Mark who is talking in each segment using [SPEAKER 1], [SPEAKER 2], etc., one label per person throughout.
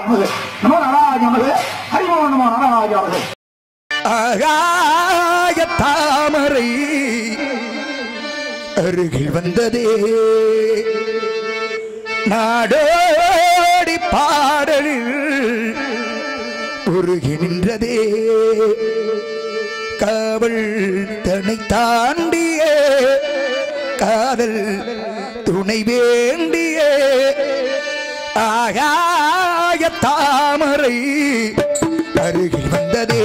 [SPEAKER 1] நமது நமோ நாராஜ நமது ஹரிமோ நமோ நாராஜ நமது
[SPEAKER 2] ஆகாய தாமரை அருகில் வந்ததே நாடோடி பாடலில் உருகி நின்றதே காவல் தன்னை தாண்டிய காதல் துணை வேண்டிய ஆகாய தாமரை அருகில் வந்ததே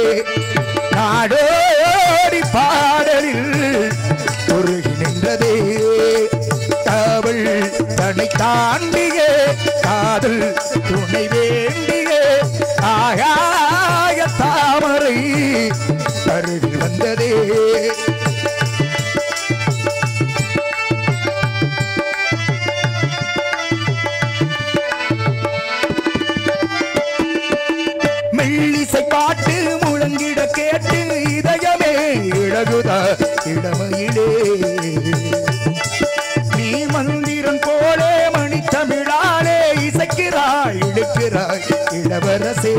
[SPEAKER 2] நாடோடி பாடலில் உருகி நின்றதே காவல் தன்னை தாண்டிய காதல் துணை வேண்டிய ஆகாய தாமரை அருகில் வந்ததே மெல்லிசை பாட்டு முழங்கிட கேட்டு இதயமே இழகுதா இளமையிலே நீ மந்திரம் போலே மணித்தமிழாலே இசைக்கிறாய் இழுக்கிறாய் இளவரசே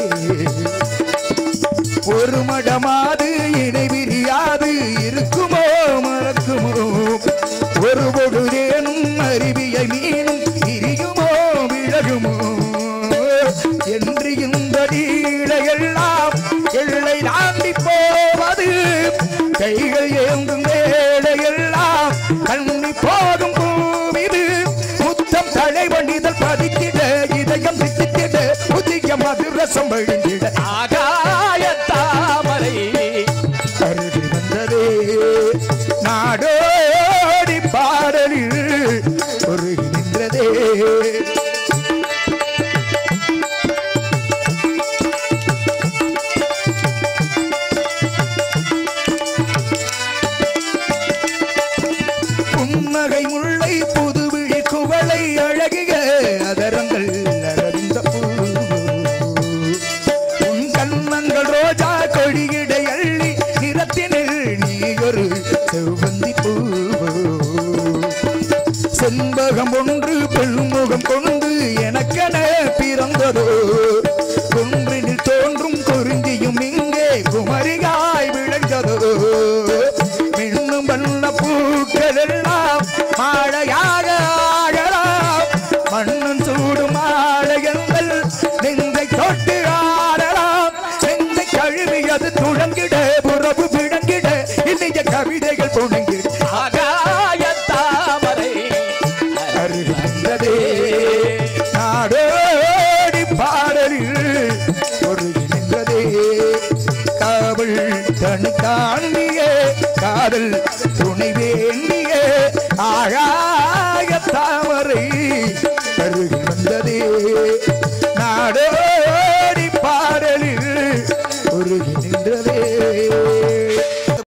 [SPEAKER 2] ஒரு மடமாது இணை விரியாது இருக்குமோ மறக்குமோ ஒரு பொழுதேனும் அருவியை மீனும் இரியுமோ விலகுமோ என்று இந்த நீளையெல்லாம் எல்லை தாண்டி போவது கைகள் ஏந்தும் வேலையெல்லாம் கண்ணி போகும் பூவிது முத்தம் தலைவணிதல் பதித்திட இதயம் திட்டிட புதிய மதுரசம் வழிந்திட
[SPEAKER 3] ஆகாய தாமரை
[SPEAKER 2] அருகில் வந்ததே நாடோடி பாடலில் உருகி நின்றதே புன்னகை முல்லை புதுவிழி குவளை அழகிய அதரங்கள் அரவிந்த பூ உன் கண்ணங்கள் ரோஜா கொடியிடை அள்ளி நிறத்தினில் நீ ஒரு செவ்வந்தி பூ செண்பகம் ஒன்று பெண்முகம் கொண்டு எனக்கென பிறந்ததோ குன்றினில் தோன்றும் குறிஞ்சியும் இங்கே குமரிகாய் விளைஞ்சதோ மின்னும் வண்ண பூக்கள் எல்லாம் மாழையாக ஆடலாம் மண்ணும் சூடும் மாலையங்கள் நெஞ்சை தொட்டு ஆடலாம் நெஞ்சை கழுவியது துழங்கிட உறவு விளங்கிட இன்றைய கவிதைகள் புணங்கிட
[SPEAKER 3] ஆகாய தாமரை
[SPEAKER 2] அருகின்றதே நாடோடி பாடலில் ஒரு நின்றதே காவல் தனி தாண்டிய காதல் துணை வேண்டிய ஆகா